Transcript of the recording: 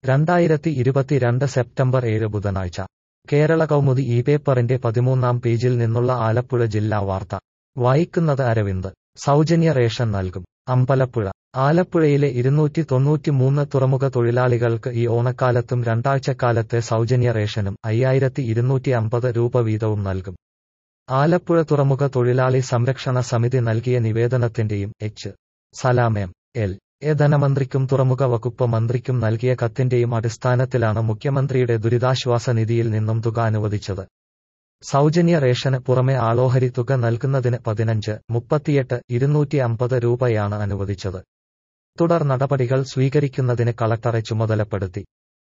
രണ്ടായിരത്തി ഇരുപത്തിരണ്ട് സെപ്റ്റംബർ ഏഴ് ബുധനാഴ്ച കേരള കൗമുദി ഈ പേപ്പറിന്റെ പതിമൂന്നാം പേജിൽ നിന്നുള്ള ആലപ്പുഴ ജില്ലാ വാർത്ത വായിക്കുന്നത് അരവിന്ദ് സൗജന്യ റേഷൻ നൽകും അമ്പലപ്പുഴ ആലപ്പുഴയിലെ ഇരുന്നൂറ്റി തൊണ്ണൂറ്റിമൂന്ന് തുറമുഖ തൊഴിലാളികൾക്ക് ഈ ഓണക്കാലത്തും രണ്ടാഴ്ചക്കാലത്തെ സൗജന്യ റേഷനും അയ്യായിരത്തി ഇരുന്നൂറ്റി അമ്പത് രൂപ വീതവും നൽകും ആലപ്പുഴ തുറമുഖ തൊഴിലാളി സംരക്ഷണ സമിതി നൽകിയ നിവേദനത്തിന്റെയും എച്ച് സലാമേം എൽ എ ധനമന്ത്രിക്കും തുറമുഖ വകുപ്പ് മന്ത്രിക്കും നൽകിയ കത്തിന്റെയും അടിസ്ഥാനത്തിലാണ് മുഖ്യമന്ത്രിയുടെ ദുരിതാശ്വാസ നിധിയിൽ നിന്നും തുക അനുവദിച്ചത് സൗജന്യ റേഷന് പുറമെ ആളോഹരി തുക നൽകുന്നതിന് പതിനഞ്ച് മുപ്പത്തിയെട്ട് ഇരുന്നൂറ്റി അമ്പത് രൂപയാണ് അനുവദിച്ചത് തുടർ നടപടികൾ സ്വീകരിക്കുന്നതിന് കളക്ടറെ ചുമതലപ്പെടുത്തി